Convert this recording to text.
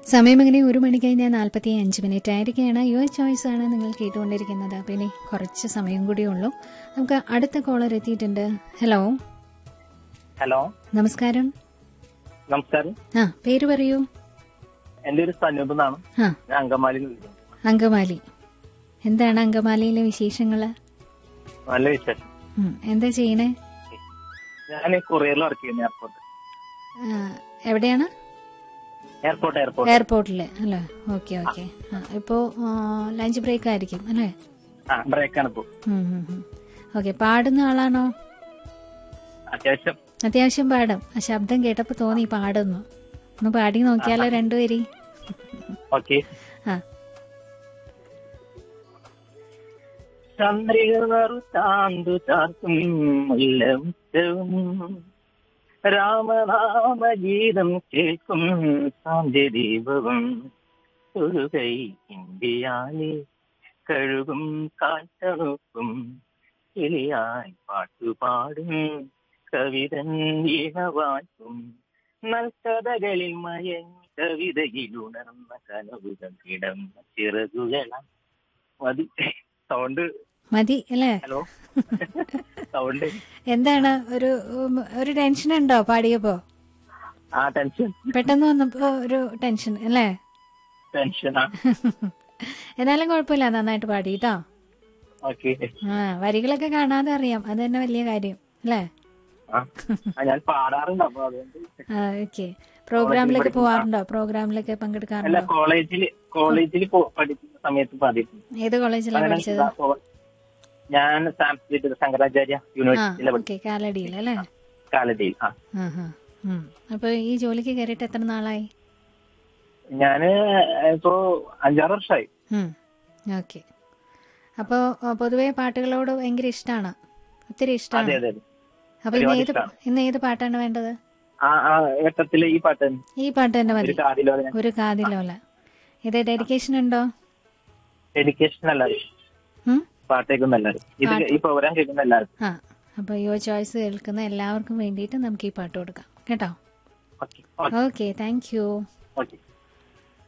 സമയം അങ്ങനെ ഒരു മണി കഴിഞ്ഞ് നാൽപ്പത്തി അഞ്ച് മിനിറ്റ് ആയിരിക്കുകയാണ് യുവർ ചോയ്സ് ആണ് നിങ്ങൾ കേട്ടുകൊണ്ടിരിക്കുന്നത് അപ്പോൾ ഇനി കുറച്ച് സമയം കൂടിയേ ഉള്ളൂ നമുക്ക് അടുത്ത കോളർ എത്തിയിട്ടുണ്ട് ഹലോ ഹലോ നമസ്കാരം നമസ്കാരം ആ പേര് പറയൂ എന്റെ ഒരു സനൂപ് എന്നാണ് ആ ഞാൻ അങ്കമാലിയിൽ നിന്ന് വിളിക്കുന്നു. അങ്കമാലി എന്താണ് അങ്കമാലിയിലെ വിശേഷങ്ങൾ നല്ല വിശേഷം എന്താ ചെയ്യണേ ഞാൻ കൊറിയറിൽ വർക്ക് ചെയ്യുന്നു എയർപോർട്ട് ആ, എവിടെയാണ് എയർപോർട്ട് എയർപോർട്ട് എയർപോർട്ടിൽ അല്ലേ ഓക്കെ ഓക്കെ ആ ഇപ്പോൾ ലഞ്ച് ബ്രേക്ക് ആയിരിക്കും അല്ലേ ആ ബ്രേക്കാണ് ഇപ്പോ ഓക്കെ പാടുന്ന ആളാണോ അത്യാവശ്യം അത്യാവശ്യം പാടും ആ ശബ്ദം കേട്ടപ്പോൾ തോന്നി പാടുന്നു ഒന്ന് പാടി നോക്കിയാലോ രണ്ടുപേരി ഓക്കെ ആ ചന്ദ്രിക നറുത്താന്തു ചാർത്തും മുല്ലമുറ്റവും രാമനാമഗീതം കേൾക്കും സാന്ത്യദീപവും ഒരു കൈ ഇന്ത്യയാലെ കഴുകും കാറ്റണുക്കും കിളിയായി പാട്ടുപാടും കവിതൻ ഈണവാഴ്ത്തും നൽകഥകളിൽ മയങ്ങി കവിതയിൽ ഉണർന്ന കനവുകൾ കിടന്ന ചിറകുകള മതി സൗണ്ട് മതി അല്ലേ ഹലോ സൗണ്ട് എന്താണ് ഒരു ഉം, ഒരു ടെൻഷൻ ഉണ്ടോ പാടിയപ്പോ ആ ടെൻഷൻ പെട്ടെന്ന് വന്നപ്പോ ഒരു ടെൻഷൻ അല്ലേ ടെൻഷനാ എന്നാലും കുഴപ്പമില്ല നന്നായിട്ട് പാടി കേട്ടോ ഓക്കെ ആ വരികളൊക്കെ കാണാതെ അറിയാം അത് തന്നെ വലിയ കാര്യം അല്ലേ ആ ഞാൻ പാടാറുണ്ട് അപ്പൊ അതുകൊണ്ട് ആ ഓക്കെ പ്രോഗ്രാമിലൊക്കെ പോവാറുണ്ടോ പ്രോഗ്രാമിലൊക്കെ അല്ല പങ്കെടുക്കാറുണ്ടോ കോളേജില് കോളേജിൽ പഠിക്കുന്ന സമയത്ത് പാടിയിട്ടുണ്ട് ഏത് കോളേജിലാണ് അങ്ങനെ പഠിച്ചത് പോ- ഞാൻ സാംസ്കൃതിക ശങ്കരാചാര്യ ആ യൂണിവേഴ്സിറ്റിയിലെ ഓക്കെ കാലടിയിൽ അല്ലേ കാലടിയിൽ ആ ആ ആ ഉം. അപ്പൊ ഈ ജോലിക്ക് കയറിയിട്ട് എത്ര നാളായി ഞാന് ഇപ്പോ അഞ്ചാറ് വർഷമായി ഓക്കെ അപ്പോൾ പൊതുവെ പാട്ടുകളോട് ഭയങ്കര ഇഷ്ടമാണ് ഒത്തിരി അതെ ഇഷ്ടമാണ് അതെ അതെ അപ്പൊ ഇന്ന് ഒരുപാട് ഏത് ഇഷ്ടാണ്. ഇന്ന് ഏത് പാട്ടാണ് വേണ്ടത് ആ ആ ഘട്ടത്തില് ഈ പാട്ട് തന്നെ. ഈ പാട്ട് തന്നെ ഒരു മതി കാതിലോല ഒരു കാതിലോല ഇത് ഡെഡിക്കേഷൻ ഉണ്ടോ ഡെഡിക്കേഷൻ എല്ലാവരും ഉം? പാട്ട് കേൾക്കുന്ന എല്ലാവരും ഇത് ഈ പ്രോഗ്രാം കേൾക്കുന്ന എല്ലാവരും ആ അപ്പോൾ യുവർ ചോയ്സ് കേൾക്കുന്ന എല്ലാവർക്കും വേണ്ടിയിട്ട് നമുക്ക് ഈ പാട്ട് കൊടുക്കാം കേട്ടോ okay okay thank you okay